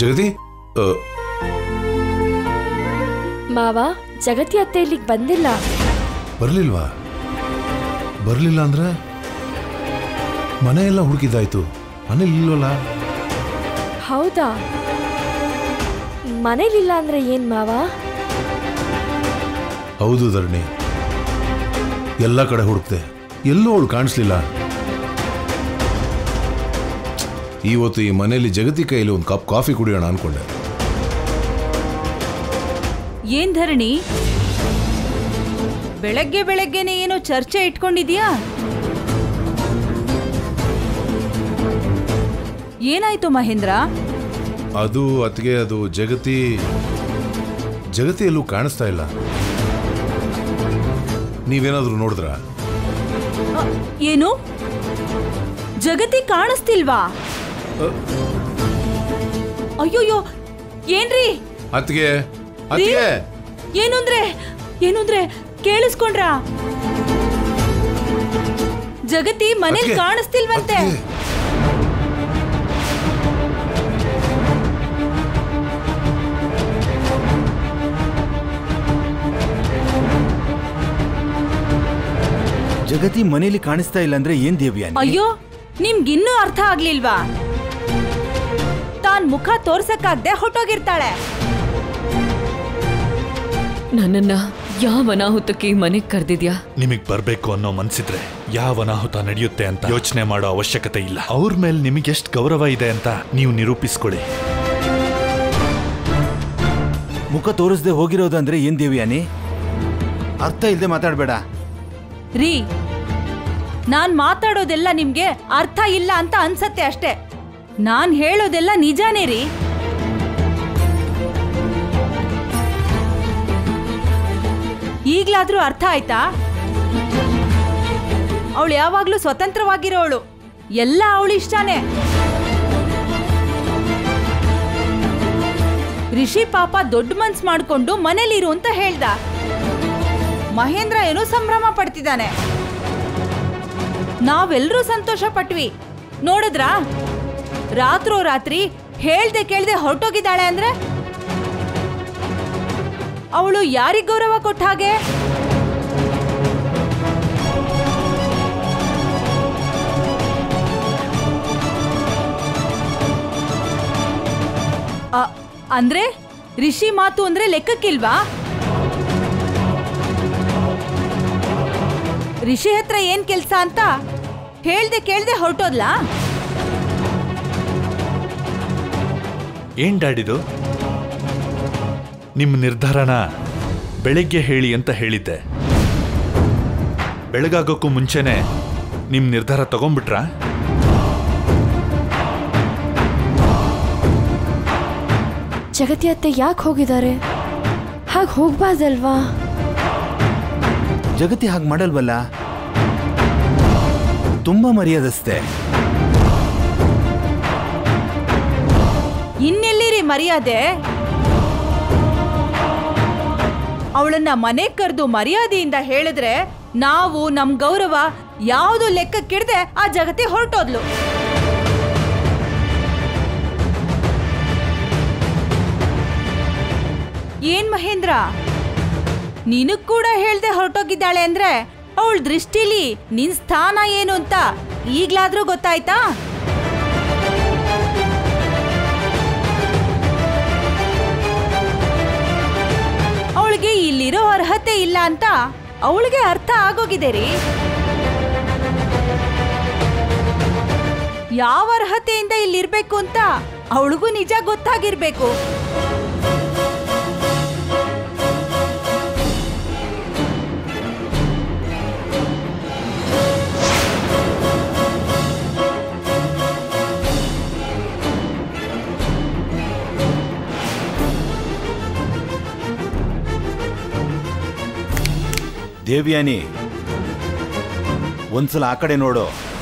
ಜಗತಿ ಆ, ಮಾವ ಜಗತಿ ಅತ್ತೆ ಇಲ್ಲಿಗೆ ಬಂದಿಲ್ಲ ಬರ್ಲಿಲ್ವಾ ಬರ್ಲಿಲ್ಲ ಅಂದ್ರೆ ಮನೆ ಎಲ್ಲ ಹುಡುಕಿದ್ದಾಯ್ತು ಮನೇಲಿ ಇಲ್ವಲ್ಲ ಹೌದಾ ಮನೇಲಿಲ್ಲ ಅಂದ್ರೆ ಏನ್ ಮಾವ ಹೌದು ಧರಣಿ ಎಲ್ಲ ಕಡೆ ಹುಡುಕ್ತೆ ಎಲ್ಲೂ ಅವಳು ಕಾಣಿಸ್ಲಿಲ್ಲ ಇವತ್ತು ಈ ಮನೆಯಲ್ಲಿ ಜಗತಿ ಕೈಯಲ್ಲಿ ಒಂದು ಕಪ್ ಕಾಫಿ ಕುಡಿಯೋಣ ಅನ್ಕೊಂಡೆ ಏನ್ ಧರಣಿ ಬೆಳಗ್ಗೆ ಬೆಳಗ್ಗೆನೆ ಏನೋ ಚರ್ಚೆ ಇಟ್ಕೊಂಡಿದ್ಯಾ ಏನಾಯ್ತು ಮಹೇಂದ್ರ ಅದು ಅತ್ತಿಗೆ ಅದು ಜಗತಿ ಜಗತಿ ಎಲ್ಲೂ ಕಾಣಿಸ್ತಾ ಇಲ್ಲ ನೀವೇನಾದ್ರೂ ನೋಡಿದ್ರ ಅ, ಏನು ಜಗತಿ ಕಾಣಿಸ್ತಿಲ್ವಾ ಅಯ್ಯೋಯ್ಯೋ ಏನ್ರಿ ಅತ್ತಿಗೆ ಅತ್ತಿಗೆ ಏನು ಅಂದ್ರೆ ಏನು ಅಂದ್ರೆ ಕೇಳಿಸ್ಕೊಂಡ್ರಾ ಜಗತಿ ಮನೇಲಿ ಅತ್ತಿಗೆ, ಕಾಣಿಸ್ತಿಲ್ವಂತೆ ಅತ್ತಿಗೆ. ಜಗತಿ ಮನೇಲಿ ಕಾಣಿಸ್ತಾ ಇಲ್ಲ ಅಂದ್ರೆ ಏನ್ ದೇವ್ಯಾನಿ ಅಯ್ಯೋ ನಿಮ್ಗಿನ್ನೂ ಅರ್ಥ ಆಗ್ಲಿಲ್ವಾ ತಾನ್ ಮುಖ ತೋರ್ಸಕ್ಕಾಗ್ದೆ ಹೊಟ್ಟೋಗಿರ್ತಾಳೆ ನನ್ನನ್ನ ಯಾವ ಅನಾಹುತಕ್ಕೆ ಈ ಮನೆಗ್ ಕರೆದಿದ್ಯಾ ನಿಮಗ್ ಬರ್ಬೇಕು ಅನ್ನೋ ಮನ್ಸಿದ್ರೆ ಯಾವ ಅನಾಹುತ ನಡೆಯುತ್ತೆ ಅಂತ ಯೋಚನೆ ಮಾಡೋ ಅವಶ್ಯಕತೆ ಇಲ್ಲ ಅವ್ರ ಮೇಲೆ ನಿಮಗೆ ಎಷ್ಟು ಗೌರವ ಇದೆ ಅಂತ ನೀವು ನಿರೂಪಿಸ್ಕೊಳ್ಳಿ ಮುಖ ತೋರಿಸದೆ ಹೋಗಿರೋದಂದ್ರೆ ಏನ್ ದೇವ್ಯಾನಿ ಅರ್ಥ ಇಲ್ಲದೆ ಮಾತಾಡ್ಬೇಡ ರೀ ನಾನ್ ಮಾತಾಡೋದೆಲ್ಲ ನಿಮ್ಗೆ ಅರ್ಥ ಇಲ್ಲ ಅಂತ ಅನ್ಸತ್ತೆ ಅಷ್ಟೇ ನಾನ್ ಹೇಳೋದೆಲ್ಲ ನಿಜಾನೇ ರೀ ಈಗ್ಲಾದ್ರೂ ಅರ್ಥ ಆಯ್ತಾ ಅವಳು ಯಾವಾಗ್ಲೂ ಸ್ವತಂತ್ರವಾಗಿರೋವಳು ಎಲ್ಲ ಅವಳು ಇಷ್ಟಾನೇ ರಿಷಿ ಪಾಪ ದೊಡ್ಡ ಮನ್ಸ್ ಮಾಡ್ಕೊಂಡು ಮನೇಲಿರು ಅಂತ ಹೇಳ್ದ ಮಹೇಂದ್ರ ಏನೋ ಸಂಭ್ರಮ ಪಡ್ತಿದ್ದಾನೆ ನಾವೆಲ್ಲರೂ ಸಂತೋಷ ಪಟ್ವಿ ನೋಡಿದ್ರಾ ರಾತ್ರೋ ರಾತ್ರಿ ಹೇಳ್ದೆ ಕೇಳ್ದೆ ಹೊರಟೋಗಿದ್ದಾಳೆ ಅಂದ್ರೆ ಅವಳು ಯಾರಿಗ್ ಗೌರವ ಕೊಟ್ಟ ಹಾಗೆ ಅ- ಅಂದ್ರೆ ರಿಷಿ ಮಾತು ಅಂದ್ರೆ ಲೆಕ್ಕಕ್ಕಿಲ್ವಾ ರಿಷಿ ಹತ್ರ ಏನ್ ಕೆಲ್ಸ ಅಂತ ಹೇಳ್ದೆ ಕೇಳ್ದೆ ಹೊರಟೋದ್ಲಾ ಏನ್ ಡ್ಯಾಡಿದು ನಿಮ್ಮ ನಿರ್ಧಾರನ ಬೆಳಿಗ್ಗೆ ಹೇಳಿ ಅಂತ ಹೇಳಿದ್ದೆ ಬೆಳಗಾಗೋಕ್ಕೂ ಮುಂಚೆನೆ ನಿಮ್ಮ ನಿರ್ಧಾರ ತಗೊಂಡ್ಬಿಟ್ರಾ ಜಗತಿ ಅತ್ತೆ ಯಾಕೆ ಹೋಗಿದ್ದಾರೆ ಹಾಗೆ ಹೋಗ್ಬಾರ್ದಲ್ವಾ ಜಗತಿ ಹಾಗೆ ಮಾಡಲ್ವಲ್ಲ ತುಂಬಾ ಮರ್ಯಾದಸ್ತೆ ಇನ್ನೆಲ್ಲಿರಿ ಮರ್ಯಾದೆ ಅವಳನ್ನ ಮನೆ ಕರೆದು ಮರ್ಯಾದೆಯಿಂದ ಹೇಳಿದ್ರೆ ನಾವು ನಮ್ ಗೌರವ ಯಾವುದು ಲೆಕ್ಕಕ್ಕಿಡ್ದೆ ಆ ಜಗತಿ ಹೊರಟೋದ್ಲು ಏನ್ ಮಹೇಂದ್ರ ನಿನಗ್ ಕೂಡ ಹೇಳ್ದೆ ಹೊರಟೋಗಿದ್ದಾಳೆ ಅಂದ್ರೆ ಅವಳ ದೃಷ್ಟಿಲಿ ನಿನ್ ಸ್ಥಾನ ಏನು ಅಂತ ಈಗ್ಲಾದ್ರೂ ಗೊತ್ತಾಯ್ತಾ ಅವಳಿಗೆ ಇಲ್ಲಿರೋ ಅರ್ಹತೆ ಇಲ್ಲ ಅಂತ ಅವಳಿಗೆ ಅರ್ಥ ಆಗೋಗಿದೆ ರೀ ಯಾವ ಅರ್ಹತೆಯಿಂದ ಇಲ್ಲಿರ್ಬೇಕು ಅಂತ ಅವಳಿಗೂ ನಿಜ ಗೊತ್ತಾಗಿರ್ಬೇಕು ದೇವ್ಯಾನಿ ಒಂದ್ಸಲ ಆ ಕಡೆ ನೋಡು